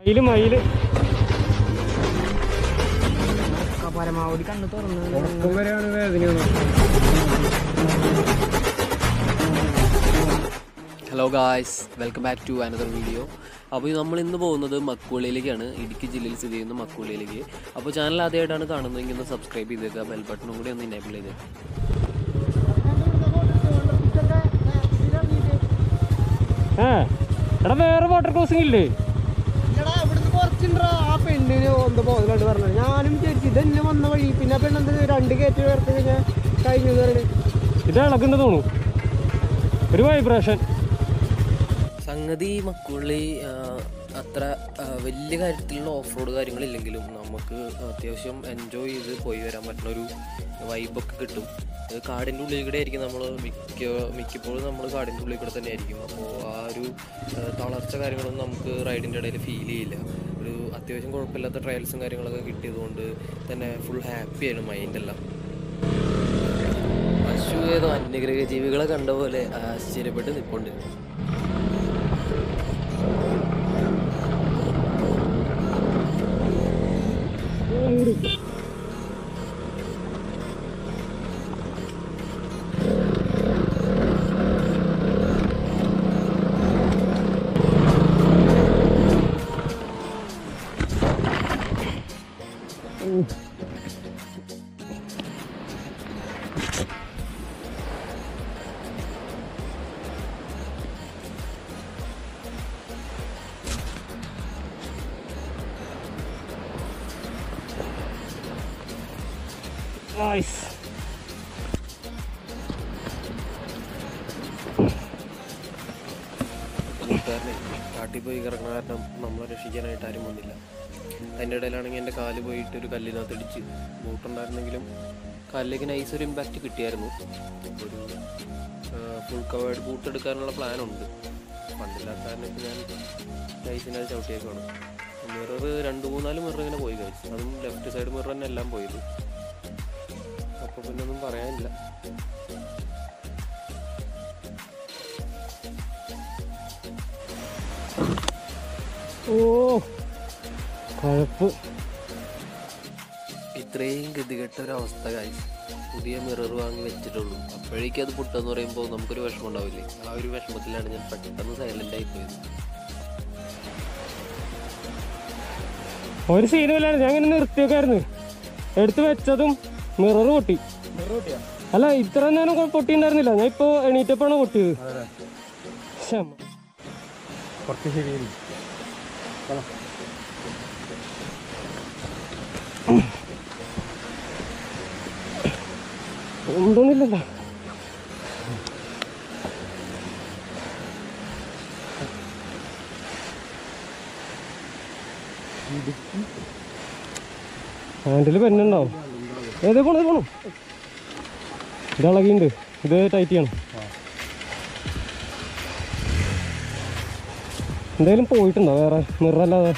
മയില് മയില് പരമാവധി കണ്ണ് തുറന്നു ഉറക്കം വരെയാണ് വേദനയാണ് hello guys welcome back to another video അപ്പോൾ നമ്മൾ ഇന്ന് പോകുന്നത് മക്കുള്ളിയിലേക്കാണ് ഇടുക്കി ജില്ലയിൽ സ്ഥിതി ചെയ്യുന്ന മക്കുള്ളിയിലേക്ക് അപ്പോൾ ചാനൽ ആദ്യമായിട്ടാണ് കാണുന്നതെങ്കിൽ ഒന്ന് സബ്സ്ക്രൈബ് ചെയ്തേക്കുക ബെൽ ബട്ടണും കൂടി ഒന്ന് എനേബിൾ ചെയ്തേക്കുക ഏ എടാ വേറെ വാട്ടർ ക്രോസിംഗ് ഇല്ലേ എടാ ഇവിടുന്ന് കുറച്ചുണ്ടാ ആ പെണ്ണിന് ഒന്ന് പോകുന്നുണ്ട് പറഞ്ഞത് ഞാനും വിചാരിച്ചു ഇതെന്നെ വന്ന വഴി പിന്നെ ആ പെണ്ണെന്ത് രണ്ട് കയറ്റി വേർത്ത് കഴിഞ്ഞാൽ കഴിഞ്ഞു പറഞ്ഞത് ഇത് ഇളകുന്ന തോന്നുന്നു ഒരു വൈബ്രേഷൻ സംഗതി മക്കുള്ളി ആ, അത്ര ആ, വലിയ കാര്യത്തിലുള്ള ഓഫ് റോഡ് കാര്യങ്ങളില്ലെങ്കിലും നമുക്ക് അത്യാവശ്യം എൻജോയ് ചെയ്ത് പോയി വരാൻ പറ്റുന്ന ഒരു വൈബൊക്കെ കിട്ടും അത് കാടിൻ്റെ ഉള്ളിൽ കൂടെ ആയിരിക്കും നമ്മൾ മിക്ക മിക്കപ്പോഴും നമ്മൾ കാടിൻ്റെ ഉള്ളിൽ കൂടെ തന്നെ ആയിരിക്കും അപ്പോൾ ആ ഒരു ആ, തളർച്ച കാര്യങ്ങളൊന്നും നമുക്ക് റൈഡിൻ്റെ ഇടയിൽ ഫീൽ ചെയ്യില്ല ഒരു അത്യാവശ്യം കുഴപ്പമില്ലാത്ത ട്രയൽസും കാര്യങ്ങളൊക്കെ കിട്ടിയതുകൊണ്ട് തന്നെ ഫുൾ ഹാപ്പിയാണ് മൈൻഡെല്ലാം പശു ഏതോ അന്യഗ്രഹ ജീവികളെ കണ്ട പോലെ ആശ്ചര്യപ്പെട്ട് നിൽപ്പുണ്ട് നൈസ് കൂട്ടുകാരനെ കാട്ടിൽ പോയി കിടക്കണ കാരണം നമ്മളെ രക്ഷിക്കാനായിട്ട് ആരും വന്നില്ല അതിൻ്റെ ഇടയിലാണെങ്കിൽ എൻ്റെ കാല് പോയിട്ട് ഒരു കല്ലിനകത്ത് ഇടിച്ച് ബൂട്ടുണ്ടായിരുന്നെങ്കിലും കാലിലേക്ക് നൈസ് ഒരു ഇമ്പാക്റ്റ് കിട്ടിയായിരുന്നു ഒരു ഫുൾ കവേർഡ് ബൂട്ട് എടുക്കാനുള്ള പ്ലാൻ ഉണ്ട് പണ്ടില്ലാത്ത കാരണം ഇപ്പം ഞാൻ നൈസിനെ അത് ചവിട്ടിയേക്കാണ് മിറർ രണ്ട് മൂന്നാല് മിറർ ഇങ്ങനെ പോയി കഴിച്ചു അതും ലെഫ്റ്റ് സൈഡ് മിറർ തന്നെ എല്ലാം പോയത് അപ്പോൾ പിന്നെ ഒന്നും പറയാനില്ല ഓ കഴപ്പ് ഇത്രയും ഗതികെട്ട ഒരു അവസ്ഥ കായി പുതിയ മിറർ വാങ്ങി വെച്ചിട്ടുള്ളൂ അപ്പോഴേക്കും അത് പൊട്ടെന്ന് പറയുമ്പോൾ നമുക്കൊരു വിഷമം ഉണ്ടാവില്ലേ ആ ഒരു വിഷമത്തിലാണ് ഞാൻ പെട്ടെന്ന് സൈലന്റ് ആയി പോയത് ഒരു സീനുമില്ലായിരുന്നു ഞാൻ ഇങ്ങനെ നിർത്തിയൊക്കെയായിരുന്നു എടുത്ത് വെച്ചതും മിറർ പൊട്ടി അല്ല ഇത്ര നേരം കൊ- പൊട്ടിയിട്ടുണ്ടായിരുന്നില്ല ഞാൻ ഇപ്പോൾ എണീറ്റപ്പോഴാണ് പൊട്ടിയത് ശ്ശെ. കുറച്ച് ശരിയായി ഉണ്ടോന്നില്ലല്ലോ ഹാൻഡിൽ പെണ്ണുണ്ടാവും ഏതേ പോണത് പോണം ഇത് ഇളകിണ്ട് ഇത് ടൈറ്റ് ചെയ്യണം എന്തായാലും പോയിട്ടുണ്ടോ വേറെ മിറല്ലാതെ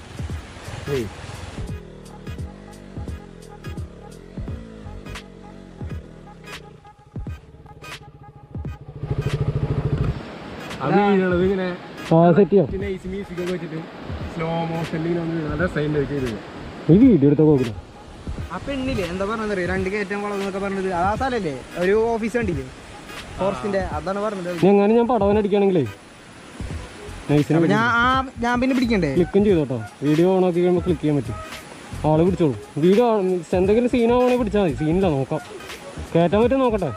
അത് വീഴണത് ഇങ്ങനെ ആ സെറ്റ് ചെയ്യാം നൈസ് മ്യൂസിക് ഒക്കെ വെച്ചിട്ട് സ്ലോ മോഷനിൽ ഇങ്ങനെ ഒന്ന് വീഴും. നല്ല സൈൻ ചെയ്തത് ഈ വീഡിയോ എടുത്ത നോക്കില്ല ആ പെണ്ണില്ലേ എന്താ പറഞ്ഞത് രണ്ട് കയറ്റം വളർന്നൊക്കെ പറഞ്ഞത് ആ സ്ഥലല്ലേ ഒരു ഓഫീസ് കണ്ടില്ലേ ഫോറസ്റ്റിന്റെ അതാണ് പറഞ്ഞത് ഇനി എങ്ങനെ ഞാൻ പടവൻ അടിക്കുകയാണെങ്കിലേ നൈസിന് അപ്പൊ ഞാൻ ആ ഞാൻ പിന്നെ പിടിക്കണ്ടേ ക്ലിക്കും ചെയ്തോട്ടോ വീഡിയോ ഓൺ ആക്കി കഴിയുമ്പോൾ ക്ലിക്ക് ചെയ്യാൻ പറ്റും ആള് പിടിച്ചോളൂ വീഡിയോ എന്തെങ്കിലും സീൻ ആവണമെങ്കിൽ പിടിച്ചാൽ മതി സീനില്ല നോക്കാം കയറ്റാൻ പറ്റും നോക്കട്ടെ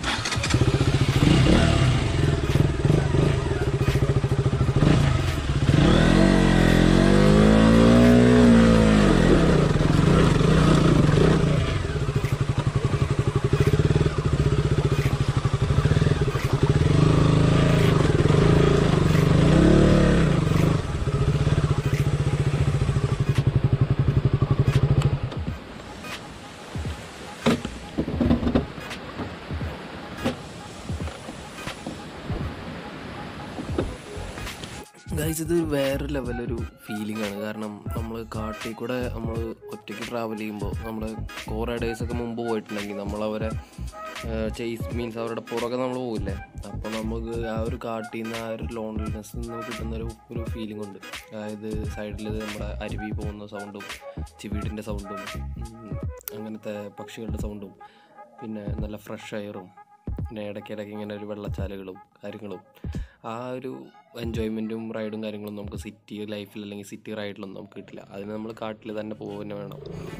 ഗൈസ് ഇത് വേറെ ലെവലൊരു ഫീലിംഗ് ആണ് കാരണം നമ്മൾ കാട്ടിൽ കൂടെ നമ്മൾ ഒറ്റയ്ക്ക് ട്രാവൽ ചെയ്യുമ്പോൾ നമ്മുടെ കോ റൈഡേഴ്സൊക്കെ മുമ്പ് പോയിട്ടുണ്ടെങ്കിൽ നമ്മളവരെ ചെയ്സ് മീൻസ് അവരുടെ പുറകെ നമ്മൾ പോകില്ലേ അപ്പോൾ നമുക്ക് ആ ഒരു കാട്ടിൽ നിന്ന് ആ ഒരു ലോൺലിനെസ് നിന്ന് കിട്ടുന്ന ഒരു ഒരു ഫീലിംഗ് ഉണ്ട് അതായത് സൈഡിൽ നമ്മുടെ അരുവി പോകുന്ന സൗണ്ടും ചിവീടിൻ്റെ സൗണ്ടും അങ്ങനത്തെ പക്ഷികളുടെ സൗണ്ടും പിന്നെ നല്ല ഫ്രഷ് എയറും പിന്നെ ഇടയ്ക്കിടയ്ക്ക് ഇങ്ങനെ ഒരു വെള്ളച്ചാലുകളും കാര്യങ്ങളും ആ ഒരു എൻജോയ്മെൻറ്റും റൈഡും കാര്യങ്ങളും നമുക്ക് സിറ്റി ലൈഫിൽ അല്ലെങ്കിൽ സിറ്റി റൈഡിലൊന്നും നമുക്ക് കിട്ടില്ല അതിന് നമ്മൾ കാട്ടിൽ തന്നെ പോകുക തന്നെ വേണം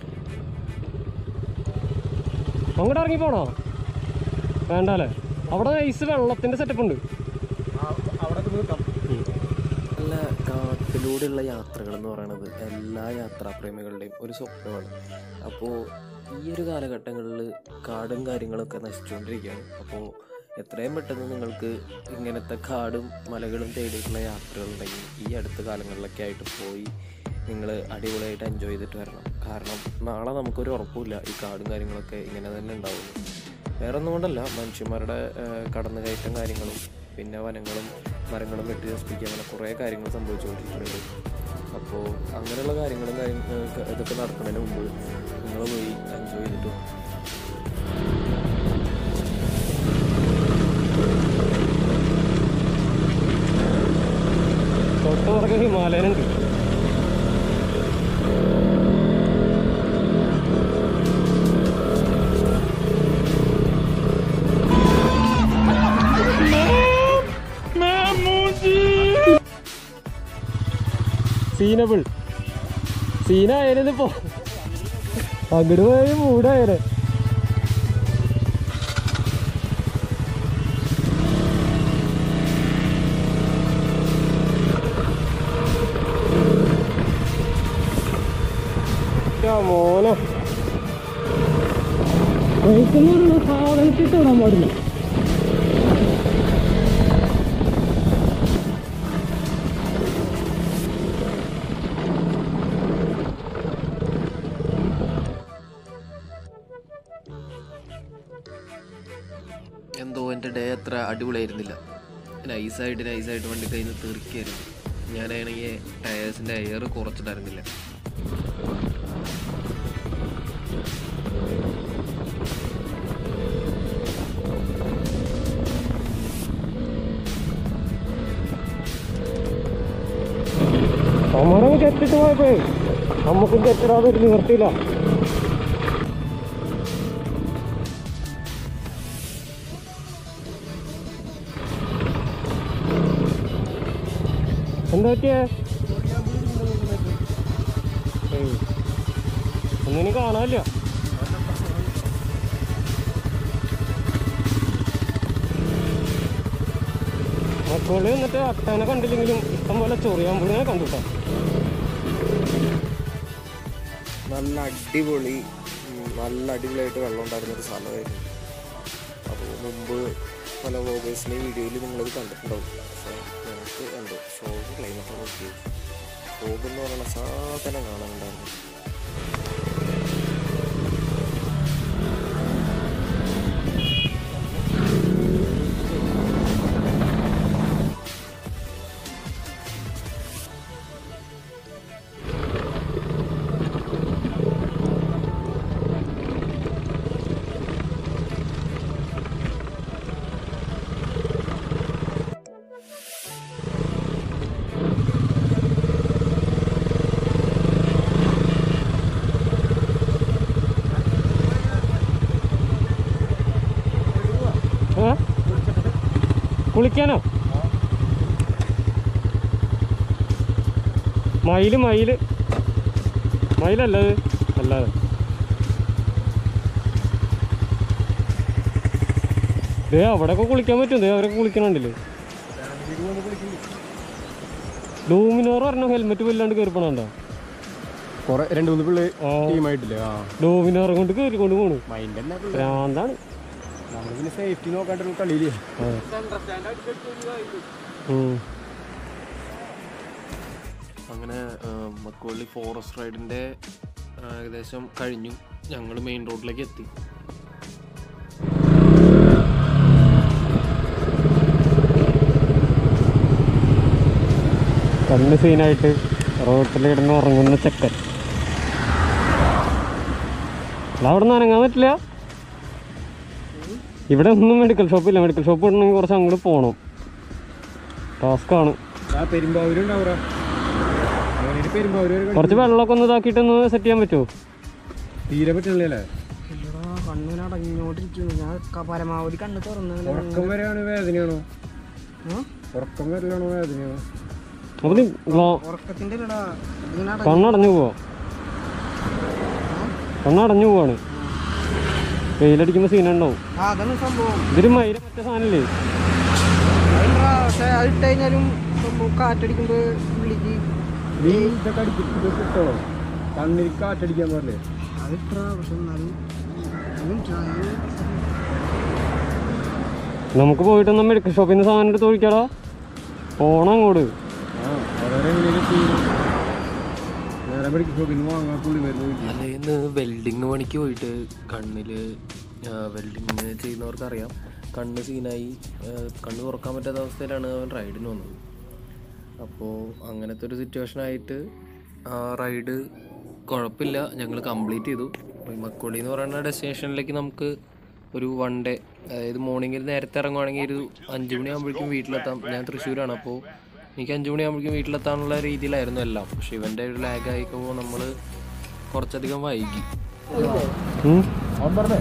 അങ്ങോട്ട് ഇറങ്ങി പോണോ വേണ്ടല്ലേ അവിടെ ഐസ് വെള്ളത്തിന്റെ സെറ്റപ്പ് ഉണ്ട് നല്ല കാട്ടിലൂടെയുള്ള യാത്രകൾ എന്ന് പറയുന്നത് എല്ലാ യാത്രാപ്രേമികളുടെയും ഒരു സ്വപ്നമാണ് അപ്പോൾ ഈ ഒരു കാലഘട്ടങ്ങളിൽ കാടും കാര്യങ്ങളൊക്കെ നശിച്ചുകൊണ്ടിരിക്കുകയാണ് അപ്പോൾ എത്രയും പെട്ടെന്ന് നിങ്ങൾക്ക് ഇങ്ങനത്തെ കാടും മലകളും തേടിയിട്ടുള്ള യാത്രകളുണ്ടെങ്കിൽ ഈ അടുത്ത കാലങ്ങളിലൊക്കെ ആയിട്ട് പോയി നിങ്ങൾ അടിപൊളിയായിട്ട് എൻജോയ് ചെയ്തിട്ട് വരണം കാരണം നാളെ നമുക്കൊരു ഉറപ്പില്ല ഈ കാടും കാര്യങ്ങളൊക്കെ ഇങ്ങനെ തന്നെ ഉണ്ടാവുള്ളൂ വേറെ ഒന്നും കൊണ്ടല്ല മനുഷ്യന്മാരുടെ ഏഹ്, കടന്നുകയറ്റം കാര്യങ്ങളും പിന്നെ വനങ്ങളും മരങ്ങളും വെട്ടി നശിപ്പിക്കുക അങ്ങനെ കുറേ കാര്യങ്ങൾ സംഭവിച്ചുകൊണ്ടിരിക്കുന്നുണ്ട് അപ്പോൾ അങ്ങനെയുള്ള കാര്യങ്ങളും കാര്യം ഏഹ്, ഇതൊക്കെ നടക്കുന്നതിന് മുമ്പ് നിങ്ങൾ പോയി എൻജോയ് ചെയ്തിട്ട് വാ. തൊട്ട് പുറകെ ഹിമാലയനുണ്ട് സീനബിൾ സീനായാലും ഇപ്പോ അങ്ങോട്ട് പോയ മൂടായാലേ മോനെ സാധനത്തിൽ തൊടാൻ പാടില്ല എന്തോ എൻ്റെ ഡേ അത്ര അടിപൊളിയായിരുന്നില്ല നൈസായിട്ട് നൈസായിട്ട് വണ്ടി കയ്യിൽ നിന്ന് തീർക്കുകയായിരുന്നു ഞാനാണെങ്കിൽ ടയേഴ്സിൻ്റെ എയർ കുറച്ചിട്ടായിരുന്നില്ല അമരം കെട്ടിട്ട് പോയപ്പോ നമുക്കും കെട്ടിടാതെ ഒരു നിവർത്തിയില്ല എന്താ പറ്റിയേ ഏയ്. ഒന്നിനും കാണാനില്ല മക്കള് എന്നിട്ട് അട്ടേനെ കണ്ടില്ലെങ്കിലും ഇഷ്ടം പോലെ ചൊറിയാൻ പുഴുനെ കണ്ടുട്ടോ നല്ല അടിപൊളി ഉം, നല്ല അടിപൊളിയായിട്ട് വെള്ളം ഉണ്ടായിരുന്ന ഒരു സ്ഥലമായിരുന്നു അപ്പോൾ മുമ്പ് പല വ്ളോഗേഴ്സിൻ്റെ വീഡിയോയിൽ നിങ്ങളത് കണ്ടിട്ടുണ്ടാവും പക്ഷേ ഞങ്ങൾക്ക് കണ്ടു ഷോക്ക് ക്ലൈമറ്റ് നോക്കി ഷോക്ക് എന്ന് പറയുന്ന സാധനം കാണാനുണ്ടായിരുന്നു ഏ? കുളിക്കാനോ മയില് മയില് മയിലല്ലത് അല്ലാതെ ദേ അവിടെയൊക്കെ കുളിക്കാൻ പറ്റും ദേ അവരൊക്കെ കുളിക്കണുണ്ടല്ലേ ഡൂമിനോർ പറഞ്ഞ ഹെൽമെറ്റ് വല്ലാണ്ട് കയറി പോണണ്ടോ കുറെ രണ്ട് മൂന്ന് പിള്ളേർ ആ ടീമായിട്ടില്ലേ ആ ഡൂമിനോർ കൊണ്ട് കയറിക്കൊണ്ട് പോണു മൈൻഡ് തന്നെ ഭ്രാന്താണ് നമ്മൾ പിന്നെ സേഫ്റ്റി നോക്കാണ്ടൊരു കളിയില്ലേ ആ. ഉം. അങ്ങനെ ആ, മക്കുവള്ളി ഫോറസ്റ്റ് റൈഡിൻ്റെ ഏകദേശം കഴിഞ്ഞു ഞങ്ങൾ മെയിൻ റോഡിലേക്ക് എത്തി കണ്ണ് സീനായിട്ട് റോട്ടിൽ കിടന്ന് ഉറങ്ങുന്ന ചെക്കൻ അല്ല അവിടെ നിന്ന് അനങ്ങാൻ പറ്റില്ല ഇവിടെ ഒന്നും മെഡിക്കൽ ഷോപ്പില്ല മെഡിക്കൽ ഷോപ്പ് ഇടണമെങ്കിൽ കുറച്ച് അങ്ങോട്ട് പോകണം ടാസ്ക്കാണ് ആ പെരുമ്പാവൂരുണ്ടാവുക അങ്ങനെ പെരുമ്പാവൂര് വരെ കുറച്ച് വെള്ളമൊക്കെ ഒന്ന് ഇതാക്കിയിട്ട് ഒന്ന് സെറ്റ് ചെയ്യാൻ പറ്റുമോ തീരെ പറ്റണില്ലേ ഇല്ലടാ, കണ്ണിന് അടഞ്ഞോണ്ടിരിക്കുന്നു ഞാൻ ക- പരമാവധി കണ്ണ് തുറന്നു ഉറക്കം വരെയാണ് വേദനയാണോ ഉറക്കം വരലാണോ വേദനയാണോ അപ്പോൾ നീ ഗ്ലോ ഉറക്കത്തിന്റെ ഇല്ലടാ ഇങ്ങനെ അട- കണ്ണടഞ്ഞു പോവാ കണ്ണടഞ്ഞു പോവാണ് വെയിലടിക്കുമ്പോൾ സീനുണ്ടാവും ആ അതാണ് സംഭവം ഇതൊരു മൈര മറ്റേ സാധനല്ലേ അതെന്താ, പക്ഷെ അത് ഇട്ട് കഴിഞ്ഞാലും സംഭവം കാറ്റടിക്കുമ്പോ വിളിക്ക് നീ ഇതൊക്കെ അടിക്കും ഇതൊക്കെ ഇട്ടോളോ കണ്ണിൽ കാറ്റടിക്കാൻ പാടില്ലേ അത് ഇട്ടാ പക്ഷെ എന്നാലും അതും ഇട്ടാ, അത് നമുക്ക് പോയിട്ട് ഒന്ന് മെഡിക്കൽ ഷോപ്പിൽ നിന്ന് സാധനം എടുത്ത് ഒഴിക്കാടാ പോണം അങ്ങോട്ട് ആ അവരെങ്ങനെയും ചെയ്യും നേരെ മെഡിക്കൽ ഷോപ്പിൽ നിന്ന് വാങ്ങാൻ പുള്ളി വരുന്നത് അല്ല ഇന്ന് വെൽഡിങ് പണിക്ക് പോയിട്ട് കണ്ണിൽ വെൽഡിങ് ചെയ്യുന്നവർക്ക് അറിയാം കണ്ണ് സീനായി ആ, കണ്ണ് തുറക്കാൻ പറ്റാത്ത അവസ്ഥയിലാണ് അവൻ റൈഡിന് വന്നത് അപ്പോൾ അങ്ങനത്തെ ഒരു സിറ്റുവേഷൻ ആയിട്ട് ആ റൈഡ് കുഴപ്പമില്ല ഞങ്ങൾ കംപ്ലീറ്റ് ചെയ്തു അപ്പോൾ ഈ മക്കോളി എന്ന് പറയുന്ന ഡെസ്റ്റിനേഷനിലേക്ക് നമുക്ക് ഒരു വൺ ഡേ അതായത് മോർണിംഗിൽ നേരത്തെ ഇറങ്ങുവാണെങ്കിൽ ഒരു അഞ്ച് മണിയാകുമ്പോഴേക്കും വീട്ടിലെത്താം ഞാൻ തൃശ്ശൂരാണ് അപ്പോൾ എനിക്ക് അഞ്ച് മണിയാകുമ്പോഴേക്കും വീട്ടിലെത്താനുള്ള രീതിയിലായിരുന്നു എല്ലാം പക്ഷെ ഇവൻ്റെ ഒരു ലാഗ് ആയിക്കുമ്പോൾ നമ്മൾ കുറച്ചധികം വൈകി ഉം. അവൻ പറഞ്ഞേ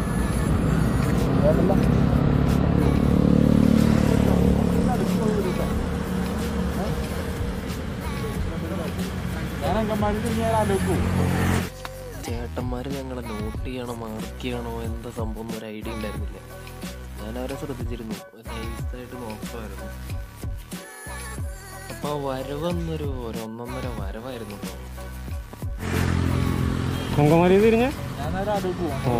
ഞാൻ അങ്കമാലി ഞാൻ ആലോചിക്കും ചേട്ടന്മാർ ഞങ്ങളെ നോട്ട് ചെയ്യണോ മാർക്ക് ചെയ്യണോ എന്താ സംഭവം ഒന്നും ഒരു ഐഡിയ ഉണ്ടായിരുന്നില്ല ഞാൻ അവരെ ശ്രദ്ധിച്ചിരുന്നു നൈസായിട്ട് നോക്കുമായിരുന്നു അപ്പോൾ ആ വരവെന്നൊരു ഒരു ഒന്നൊന്നര വരവായിരുന്നു കേട്ടോ അങ്കമാലി തിരിഞ്ഞ ഞാൻ നേരെ ആലോചിക്കും ആ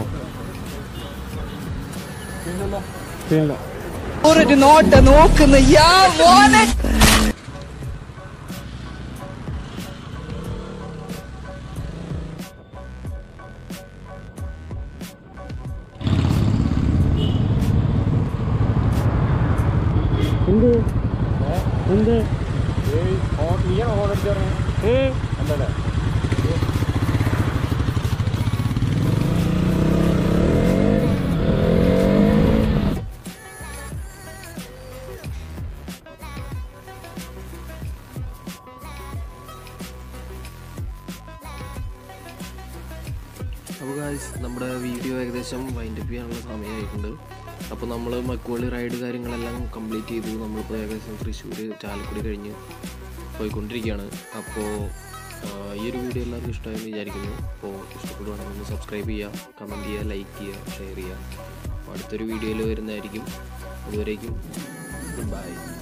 പിന്നല്ലോ ചെയ്യണ്ട ഒരു നോട്ട് നോക്കുന്നു യാ മോനെ എന്ത് എന്ത് ഏയ് ഓ- നീയാണോ ഓൺ അടിച്ചു പറഞ്ഞത് ഏ അല്ലല്ലേ അപ്പോൾ ഗായ്സ് നമ്മുടെ വീഡിയോ ഏകദേശം വൈൻഡപ്പ് ചെയ്യാനുള്ള സമയമായിട്ടുണ്ട് അപ്പോൾ നമ്മൾ മക്കുവള്ളി റൈഡ് കാര്യങ്ങളെല്ലാം കംപ്ലീറ്റ് ചെയ്തു നമ്മളിപ്പോൾ ഏകദേശം തൃശ്ശൂർ ചാലക്കുടി കഴിഞ്ഞ് പോയിക്കൊണ്ടിരിക്കുകയാണ് അപ്പോൾ ഈ ഒരു വീഡിയോ എല്ലാവർക്കും ഇഷ്ടമായെന്ന് വിചാരിക്കുന്നു അപ്പോൾ ഇഷ്ടപ്പെടുവാണെങ്കിൽ ഒന്ന് സബ്സ്ക്രൈബ് ചെയ്യുക കമൻറ്റ് ചെയ്യുക ലൈക്ക് ചെയ്യുക ഷെയർ ചെയ്യുക അപ്പോൾ അടുത്തൊരു വീഡിയോയിൽ വരുന്നതായിരിക്കും അതുവരേക്കും ബൈ